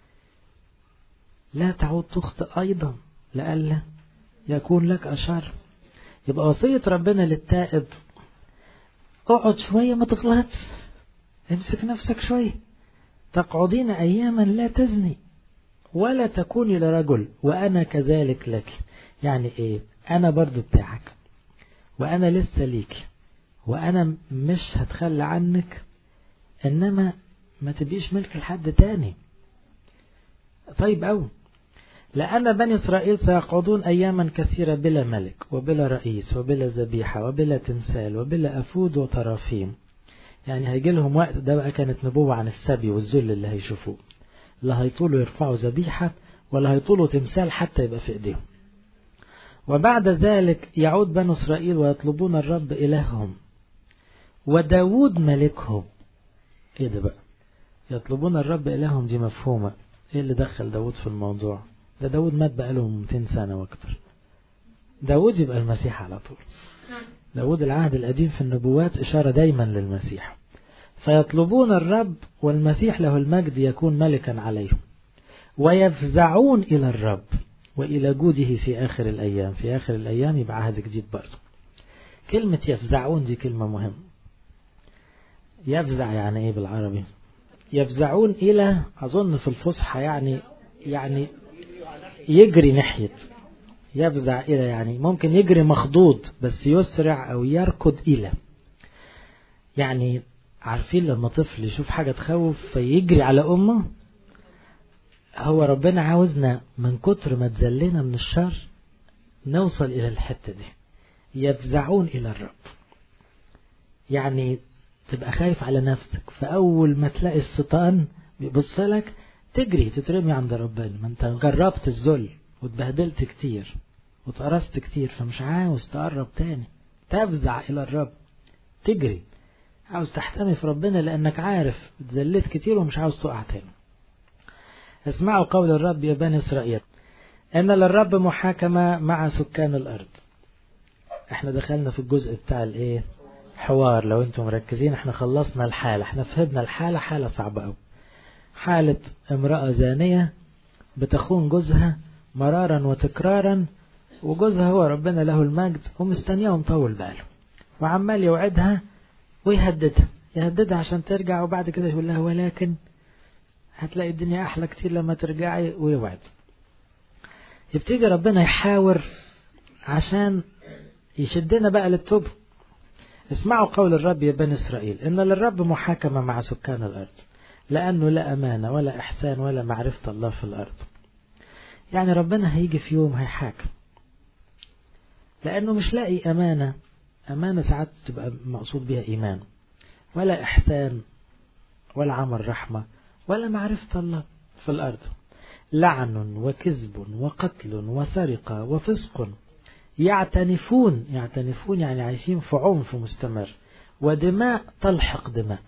لا تعود تخطئ أيضا لئلا يكون لك أشر يبقى وصية ربنا للتائب اقعد شوية ما تغلطش امسك نفسك شوية تقعدين أياما لا تزني ولا تكوني لرجل وأنا كذلك لك يعني إيه أنا برضو بتاعك وأنا لسه ليك وأنا مش هتخلى عنك إنما ما تبقيش ملك لحد تاني طيب أوي لأن بني إسرائيل سيقعدون أياما كثيرة بلا ملك وبلا رئيس وبلا ذبيحة وبلا تمثال وبلا أفود وطرافيم يعني هيجي لهم وقت ده بقى كانت نبوة عن السبي والذل اللي هيشوفوه لا هيطولوا يرفعوا ذبيحة ولا هيطولوا تمثال حتى يبقى في إيديهم وبعد ذلك يعود بنو إسرائيل ويطلبون الرب إلههم وداود ملكهم إيه ده بقى يطلبون الرب إلههم دي مفهومة إيه اللي دخل داود في الموضوع ده داود مات بقاله 200 سنة واكتر داود يبقى المسيح على طول داود العهد القديم في النبوات إشارة دايما للمسيح فيطلبون الرب والمسيح له المجد يكون ملكا عليهم ويفزعون إلى الرب وإلى جوده في آخر الأيام في آخر الأيام يبقى عهد جديد برضه كلمة يفزعون دي كلمة مهمة يفزع يعني إيه بالعربي يفزعون إلى أظن في الفصحى يعني يعني يجري ناحية يفزع إلى يعني ممكن يجري مخضوض بس يسرع أو يركض إلى يعني عارفين لما طفل يشوف حاجة تخوف فيجري على أمه هو ربنا عاوزنا من كتر ما تزلنا من الشر نوصل إلى الحتة دي يفزعون إلى الرب يعني تبقى خايف على نفسك فأول ما تلاقي الشيطان بيبص لك تجري تترمي عند ربنا ما انت جربت الذل واتبهدلت كتير واتقرصت كتير فمش عاوز تقرب تاني تفزع إلى الرب تجري عاوز تحتمي في ربنا لأنك عارف اتذلت كتير ومش عاوز تقع تاني اسمعوا قول الرب يا بني إسرائيل إن للرب محاكمة مع سكان الأرض احنا دخلنا في الجزء بتاع الايه حوار لو انتم مركزين احنا خلصنا الحالة احنا فهمنا الحالة حالة صعبة قوي حالة امرأة زانية بتخون جوزها مرارا وتكرارا وجوزها هو ربنا له المجد ومستنياه ومطول باله وعمال يوعدها ويهددها يهددها عشان ترجع وبعد كده يقول لها ولكن هتلاقي الدنيا أحلى كتير لما ترجعي ويوعد يبتدي ربنا يحاور عشان يشدنا بقى للتوبة اسمعوا قول الرب يا بني إسرائيل إن للرب محاكمة مع سكان الأرض لأنه لا أمانة ولا إحسان ولا معرفة الله في الأرض يعني ربنا هيجي في يوم هيحاكم لأنه مش لاقي أمانة أمانة ساعات تبقى مقصود بها إيمان ولا إحسان ولا عمل رحمة ولا معرفة الله في الأرض لعن وكذب وقتل وسرقة وفسق يعتنفون يعتنفون يعني عايشين في عنف مستمر ودماء تلحق دماء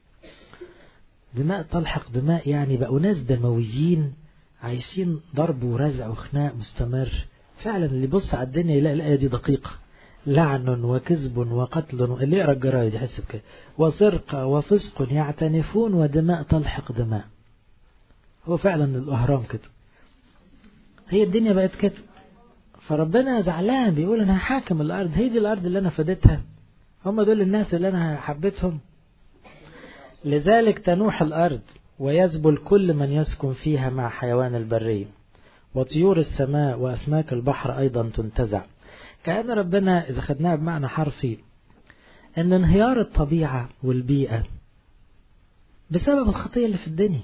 دماء تلحق دماء يعني بقوا ناس دمويين عايشين ضرب ورزع وخناق مستمر فعلا اللي يبص على الدنيا يلاقي الآية دي دقيقة لعن وكذب وقتل اللي يقرا الجرايد يحس بكده وسرقة وفسق يعتنفون ودماء تلحق دماء هو فعلا الأهرام كده هي الدنيا بقت كده فربنا زعلان بيقول انا هحاكم الارض هي دي الارض اللي انا فديتها هم دول الناس اللي انا حبيتهم لذلك تنوح الارض ويذبل كل من يسكن فيها مع حيوان البرية وطيور السماء وأسماك البحر أيضا تنتزع كأن ربنا إذا خدناها بمعنى حرفي أن انهيار الطبيعة والبيئة بسبب الخطية اللي في الدنيا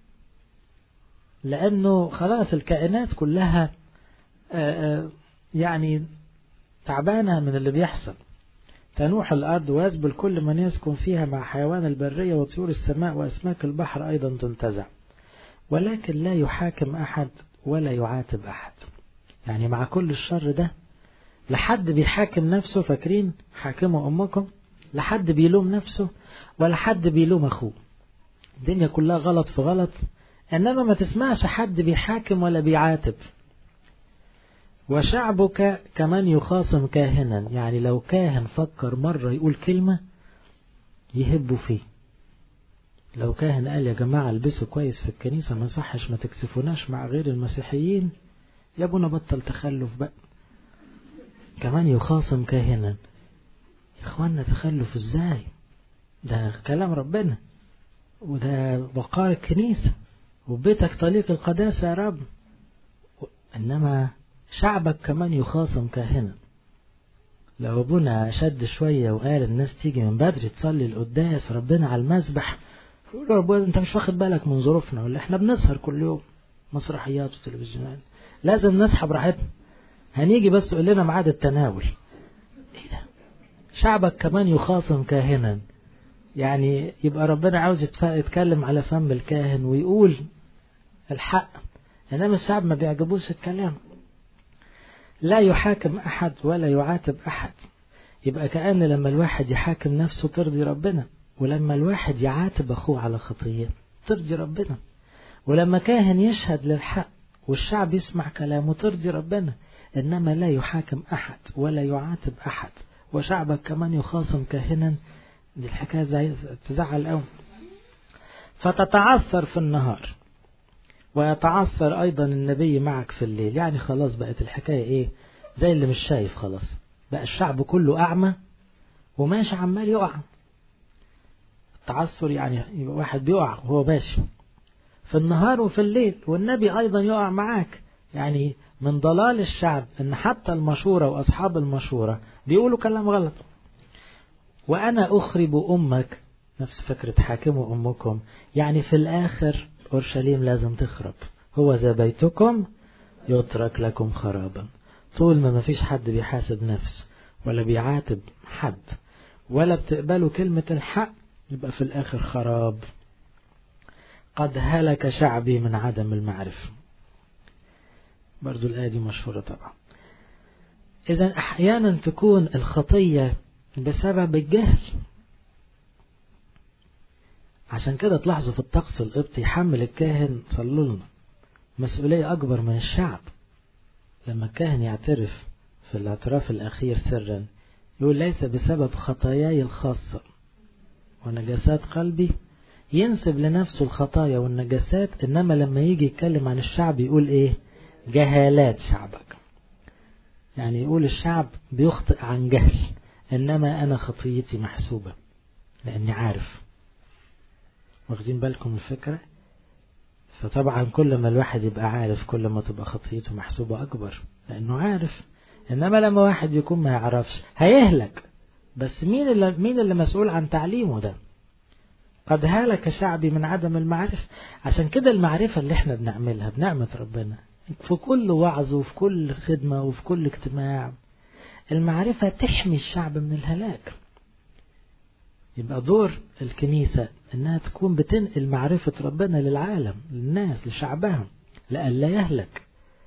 لأنه خلاص الكائنات كلها يعني تعبانة من اللي بيحصل تنوح الأرض ويذبل كل من يسكن فيها مع حيوان البرية وطيور السماء وأسماك البحر أيضا تنتزع ولكن لا يحاكم أحد ولا يعاتب أحد يعني مع كل الشر ده لحد بيحاكم نفسه فاكرين حاكموا أمكم لحد بيلوم نفسه ولا حد بيلوم أخوه الدنيا كلها غلط في غلط إنما ما تسمعش حد بيحاكم ولا بيعاتب وشعبك كمن يخاصم كاهنا يعني لو كاهن فكر مرة يقول كلمة يهبوا فيه لو كاهن قال يا جماعة البسوا كويس في الكنيسة ما صحش ما تكسفوناش مع غير المسيحيين يا ابونا بطل تخلف بقى كمان يخاصم كاهنا يا اخوانا تخلف ازاي ده كلام ربنا وده وقار الكنيسة وبيتك طليق القداسة يا رب انما شعبك كمان يخاصم كاهنا لو ابونا شد شوية وقال الناس تيجي من بدري تصلي القداس ربنا على المسبح يقول ربنا انت مش واخد بالك من ظروفنا ولا احنا بنسهر كل يوم مسرحيات وتلفزيونات لازم نصحى براحتنا هنيجي بس قول لنا ميعاد التناول ايه ده شعبك كمان يخاصم كاهنا يعني يبقى ربنا عاوز يتكلم على فم الكاهن ويقول الحق انما الشعب ما بيعجبوش الكلام لا يحاكم أحد ولا يعاتب أحد يبقى كأن لما الواحد يحاكم نفسه ترضي ربنا ولما الواحد يعاتب أخوه على خطية ترضي ربنا ولما كاهن يشهد للحق والشعب يسمع كلامه ترضي ربنا إنما لا يحاكم أحد ولا يعاتب أحد وشعبك كمان يخاصم كاهنا دي الحكاية زي تزعل قوي فتتعثر في النهار ويتعثر أيضا النبي معك في الليل يعني خلاص بقت الحكاية إيه زي اللي مش شايف خلاص بقى الشعب كله أعمى وماشي عمال يقع التعثر يعني يبقى واحد بيقع وهو ماشي في النهار وفي الليل والنبي أيضا يقع معاك يعني من ضلال الشعب ان حتى المشورة واصحاب المشورة بيقولوا كلام غلط وانا اخرب امك نفس فكرة حاكموا امكم يعني في الاخر اورشليم لازم تخرب هو ذا بيتكم يترك لكم خرابا طول ما مفيش حد بيحاسب نفسه ولا بيعاتب حد ولا بتقبلوا كلمة الحق يبقى في الاخر خراب قد هلك شعبي من عدم المعرفة برضو الآية دي مشهورة طبعا إذا أحيانا تكون الخطية بسبب الجهل عشان كده تلاحظوا في الطقس القبطي يحمل الكاهن صلوا لنا مسؤولية أكبر من الشعب لما الكاهن يعترف في الاعتراف الأخير سرا يقول ليس بسبب خطاياي الخاصة ونجاسات قلبي ينسب لنفسه الخطايا والنجاسات إنما لما يجي يتكلم عن الشعب يقول إيه جهالات شعبك يعني يقول الشعب بيخطئ عن جهل إنما أنا خطيتي محسوبة لأني عارف واخدين بالكم الفكرة فطبعا كل ما الواحد يبقى عارف كل ما تبقى خطيته محسوبة أكبر لأنه عارف إنما لما واحد يكون ما يعرفش هيهلك بس مين اللي, مين اللي مسؤول عن تعليمه ده قد هلك شعبي من عدم المعرفة عشان كده المعرفة اللي احنا بنعملها بنعمة ربنا في كل وعظ وفي كل خدمة وفي كل اجتماع المعرفة تحمي الشعب من الهلاك يبقى دور الكنيسة انها تكون بتنقل معرفة ربنا للعالم للناس لشعبها لألا يهلك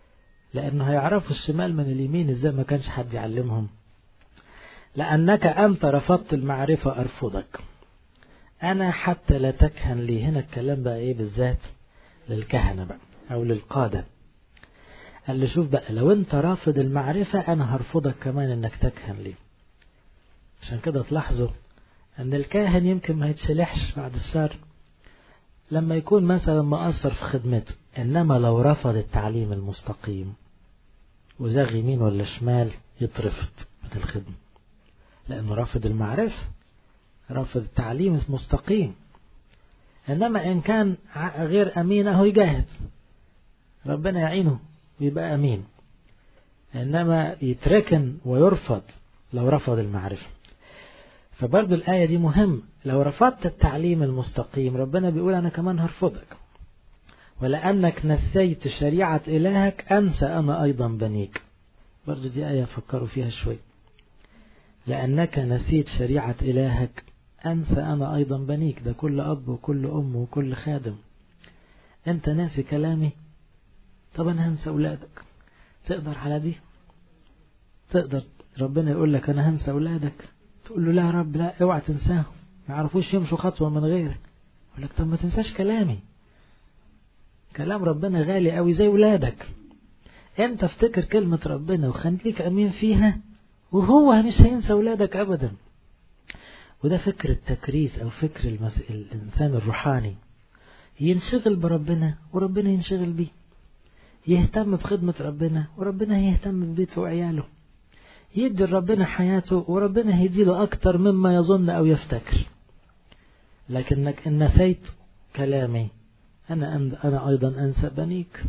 لأنه هيعرفوا الشمال من اليمين إزاي ما كانش حد يعلمهم لأنك أنت رفضت المعرفة أرفضك أنا حتى لا تكهن لي هنا الكلام بقى إيه بالذات للكهنة بقى أو للقادة قال لي شوف بقى لو أنت رافض المعرفة أنا هرفضك كمان إنك تكهن لي عشان كده تلاحظوا أن الكاهن يمكن ما يتشلحش بعد الشر لما يكون مثلا مقصر في خدمته إنما لو رفض التعليم المستقيم وزاغ يمين ولا شمال يترفض من الخدمة لأنه رافض المعرفة رافض التعليم المستقيم إنما إن كان غير أمين أهو يجاهد ربنا يعينه ويبقى أمين إنما يتركن ويرفض لو رفض المعرفة فبرضو الآية دي مهم لو رفضت التعليم المستقيم ربنا بيقول أنا كمان هرفضك ولأنك نسيت شريعة إلهك أنسى أنا أيضا بنيك برضو دي آية فكروا فيها شوي لأنك نسيت شريعة إلهك أنسى أنا أيضا بنيك ده كل أب وكل أم وكل خادم أنت ناسي كلامي طب أنا هنسى أولادك تقدر على دي تقدر ربنا يقول لك أنا هنسى أولادك تقول له لا يا رب لا اوعى تنساهم ما يعرفوش يمشوا خطوة من غيرك يقول لك طب ما تنساش كلامي كلام ربنا غالي قوي زي ولادك انت افتكر كلمة ربنا وخليك امين فيها وهو مش هينسى ولادك ابدا وده فكر التكريس او فكر المس... الانسان الروحاني ينشغل بربنا وربنا ينشغل بيه يهتم بخدمة ربنا وربنا يهتم ببيته وعياله يدي ربنا حياته وربنا هيديله أكتر مما يظن أو يفتكر لكنك إن نسيت كلامي أنا أنا أيضا أنسى بنيك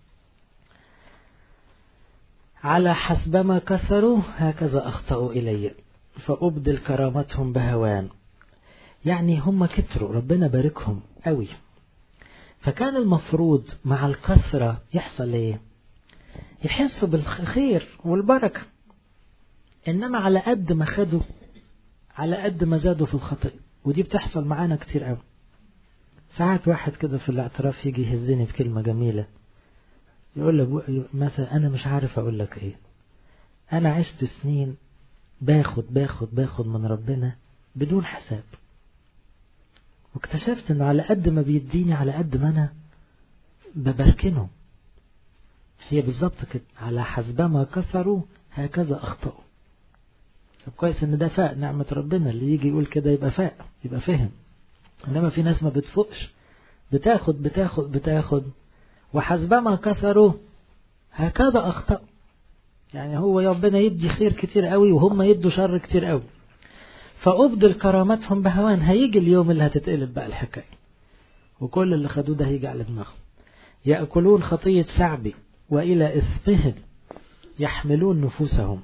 على حسب ما كثروا هكذا أخطأوا إلي فأبدل كرامتهم بهوان يعني هم كتروا ربنا باركهم قوي فكان المفروض مع الكثرة يحصل ايه يحسوا بالخير والبركة إنما على قد ما خدوا على قد ما زادوا في الخطيئة ودي بتحصل معانا كتير قوي ساعات واحد كده في الاعتراف يجي يهزني بكلمة جميلة يقول لي مثلا أنا مش عارف أقول لك إيه أنا عشت سنين باخد باخد باخد من ربنا بدون حساب واكتشفت إنه على قد ما بيديني على قد ما أنا ببركنه هي بالظبط كده على حسبما كثروا هكذا أخطأوا طب كويس ان ده فاق نعمة ربنا اللي يجي يقول كده يبقى فاق يبقى فهم انما في ناس ما بتفوقش بتاخد بتاخد بتاخد وحسبما كثروا هكذا اخطأ يعني هو ربنا يدي خير كتير قوي وهم يدوا شر كتير قوي فأبدل كرامتهم بهوان هيجي اليوم اللي هتتقلب بقى الحكاية وكل اللي خدوه ده هيجي على دماغهم يأكلون خطية شعبي وإلى إثمهم يحملون نفوسهم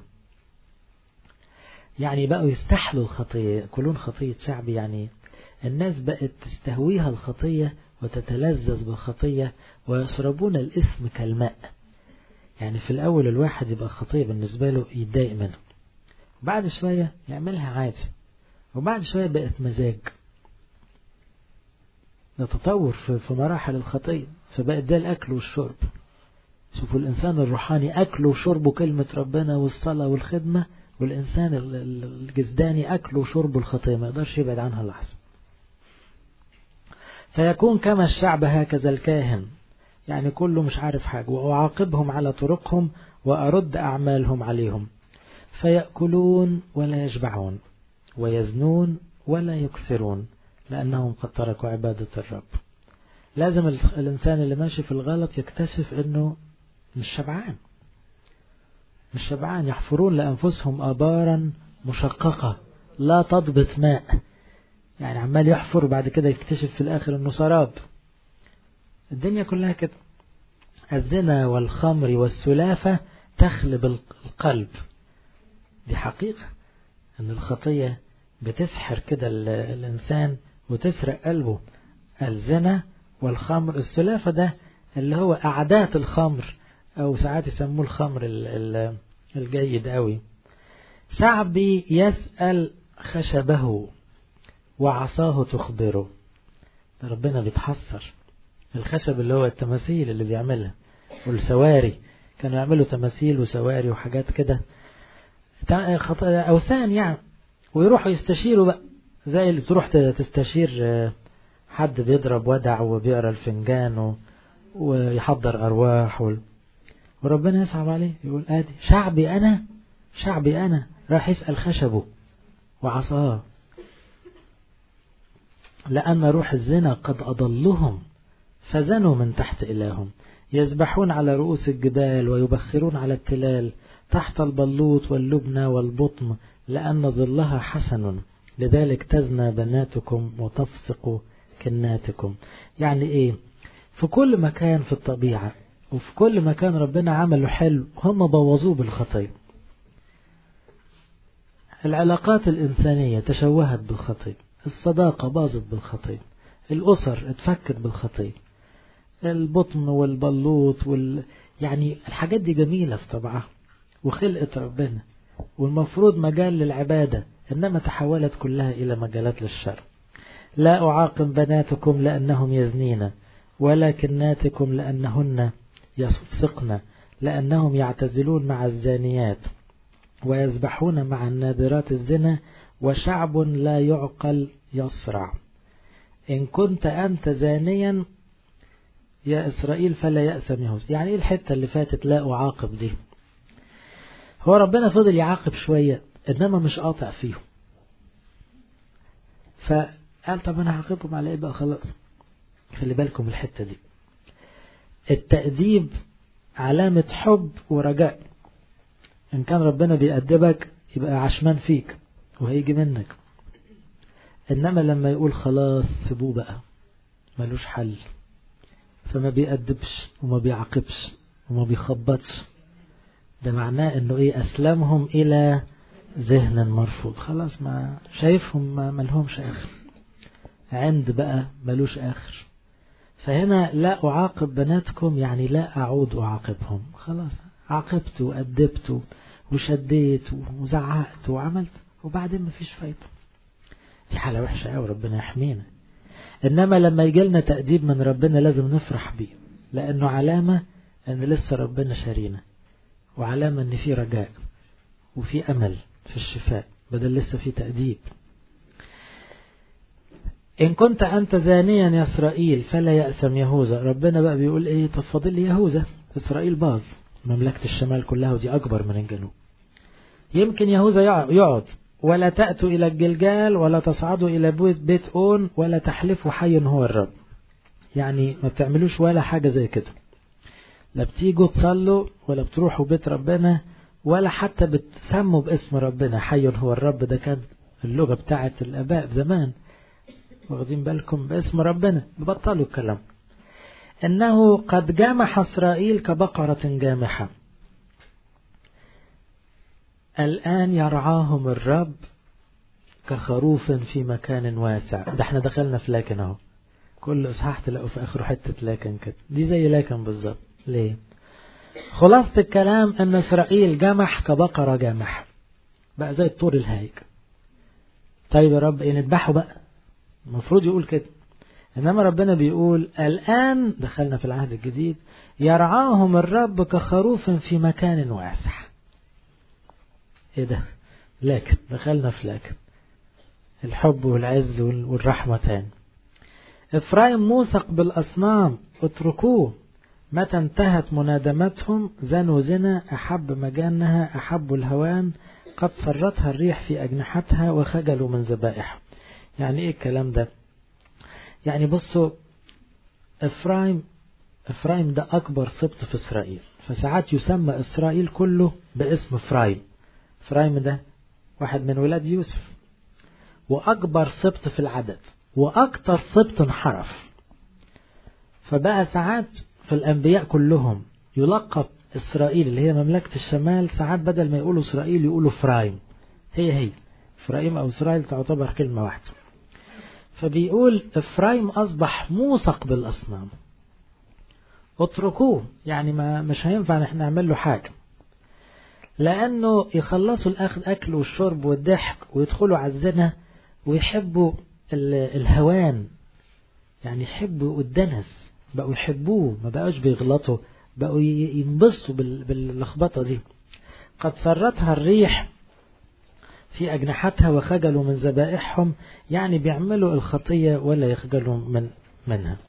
يعني بقوا يستحلوا الخطية يأكلون خطية شعبي يعني الناس بقت تستهويها الخطية وتتلذذ بالخطية ويشربون الإثم كالماء يعني في الأول الواحد يبقى خطية بالنسبة له يتضايق منها بعد شوية يعملها عادي وبعد شوية بقت مزاج ده تطور في مراحل الخطية فبقت ده الأكل والشرب شوفوا الإنسان الروحاني أكله وشربه كلمة ربنا والصلاة والخدمة والإنسان الجسداني أكله وشربه الخطية ما يقدرش يبعد عنها لحظة فيكون كما الشعب هكذا الكاهن يعني كله مش عارف حاجة وأعاقبهم على طرقهم وأرد أعمالهم عليهم فيأكلون ولا يشبعون ويزنون ولا يكثرون لأنهم قد تركوا عبادة الرب لازم الإنسان اللي ماشي في الغلط يكتشف أنه مش شبعان مش شبعان يحفرون لأنفسهم آبارا مشققة لا تضبط ماء يعني عمال يحفر وبعد كده يكتشف في الآخر أنه سراب الدنيا كلها كده الزنا والخمر والسلافة تخلب القلب دي حقيقة أن الخطية بتسحر كده الإنسان وتسرق قلبه الزنا والخمر السلافة ده اللي هو أعداد الخمر أو ساعات يسموه الخمر الجيد قوي شعبي يسأل خشبه وعصاه تخبره ده ربنا بيتحسر الخشب اللي هو التماثيل اللي بيعملها والسواري كانوا يعملوا تماثيل وسواري وحاجات كده أوثان يعني ويروحوا يستشيروا بقى زي اللي تروح تستشير حد بيضرب ودع وبيقرا الفنجان ويحضر أرواح و... وربنا يصعب عليه يقول آدي شعبي أنا شعبي أنا راح يسأل خشبه وعصاه لأن روح الزنا قد أضلهم فزنوا من تحت إلههم يسبحون على رؤوس الجبال ويبخرون على التلال تحت البلوط واللبنى والبطم لأن ظلها حسن لذلك تزنى بناتكم وتفسق كناتكم يعني إيه في كل مكان في الطبيعة وفي كل مكان ربنا عمله حلو هم بوظوه بالخطية العلاقات الإنسانية تشوهت بالخطية الصداقة باظت بالخطية الأسر اتفكت بالخطية البطن والبلوط وال... يعني الحاجات دي جميلة في طبعها وخلقة ربنا والمفروض مجال للعبادة إنما تحولت كلها إلى مجالات للشر لا أعاقب بناتكم لأنهم يزنين ولكناتكم لأنهن يفسقن لأنهم يعتزلون مع الزانيات ويسبحون مع النادرات الزنا وشعب لا يعقل يصرع إن كنت أنت زانيا يا إسرائيل فلا يأسم يهوز يعني إيه الحتة اللي فاتت لا أعاقب دي هو ربنا فضل يعاقب شوية إنما مش قاطع فيهم فقال طب أنا هعاقبهم على إيه بقى خلاص خلي بالكم الحتة دي التأديب علامة حب ورجاء إن كان ربنا بيأدبك يبقى عشمان فيك وهيجي منك إنما لما يقول خلاص سيبوه بقى ملوش حل فما بيأدبش وما بيعاقبش وما بيخبطش ده معناه انه ايه اسلمهم الى ذهن مرفوض خلاص ما شايفهم ما ملهمش اخر عند بقى ملوش اخر فهنا لا اعاقب بناتكم يعني لا اعود اعاقبهم خلاص عاقبت وأدبت وشديت وزعقت وعملت وبعدين مفيش فايدة دي حالة وحشة قوي ربنا يحمينا إنما لما يجي لنا تأديب من ربنا لازم نفرح بيه لأنه علامة أن لسه ربنا شارينا وعلامة أن في رجاء وفي أمل في الشفاء بدل لسه في تأديب إن كنت أنت زانيا يا إسرائيل فلا يأثم يهوذا ربنا بقى بيقول إيه طب فاضل لي يهوذا إسرائيل باظ مملكة الشمال كلها ودي أكبر من الجنوب يمكن يهوذا يقعد ولا تأتوا إلى الجلجال ولا تصعدوا إلى بيت, بيت أون ولا تحلفوا حي هو الرب يعني ما بتعملوش ولا حاجة زي كده لا بتيجوا تصلوا ولا بتروحوا بيت ربنا ولا حتى بتسموا باسم ربنا حي هو الرب ده كان اللغة بتاعت الآباء زمان واخدين بالكم باسم ربنا ببطلوا الكلام إنه قد جامح إسرائيل كبقرة جامحة الآن يرعاهم الرب كخروف في مكان واسع ده احنا دخلنا في لكن اهو كل اصحاح تلاقوا في اخره حتة لكن كده دي زي لكن بالظبط ليه خلاصة الكلام ان اسرائيل جمح كبقرة جمح بقى زي الطور الهايج طيب يا رب ايه نذبحه بقى المفروض يقول كده انما ربنا بيقول الان دخلنا في العهد الجديد يرعاهم الرب كخروف في مكان واسع ايه ده لكن دخلنا في لكن الحب والعز والرحمة تاني إفرايم موثق بالأصنام اتركوه متى انتهت منادمتهم زنوا زنا أحب مجانها أحب الهوان قد فرتها الريح في أجنحتها وخجلوا من ذبائحها يعني إيه الكلام ده يعني بصوا إفرايم إفرايم ده أكبر سبط في إسرائيل فساعات يسمى إسرائيل كله باسم إفرايم إفرايم ده واحد من ولاد يوسف وأكبر سبط في العدد وأكتر سبط انحرف فبقى ساعات في الأنبياء كلهم يلقب إسرائيل اللي هي مملكة الشمال ساعات بدل ما يقولوا إسرائيل يقولوا فرايم هي هي فرايم أو إسرائيل تعتبر كلمة واحدة فبيقول إفرايم أصبح موثق بالأصنام اتركوه يعني ما مش هينفع ان احنا نعمل له حاجة لأنه يخلصوا الأخذ أكل والشرب والضحك ويدخلوا على الزنا ويحبوا الهوان يعني يحبوا الدنس بقوا يحبوه ما بقاش بيغلطوا بقوا ينبسطوا باللخبطة دي قد سرتها الريح في أجنحتها وخجلوا من ذبائحهم يعني بيعملوا الخطية ولا يخجلوا من منها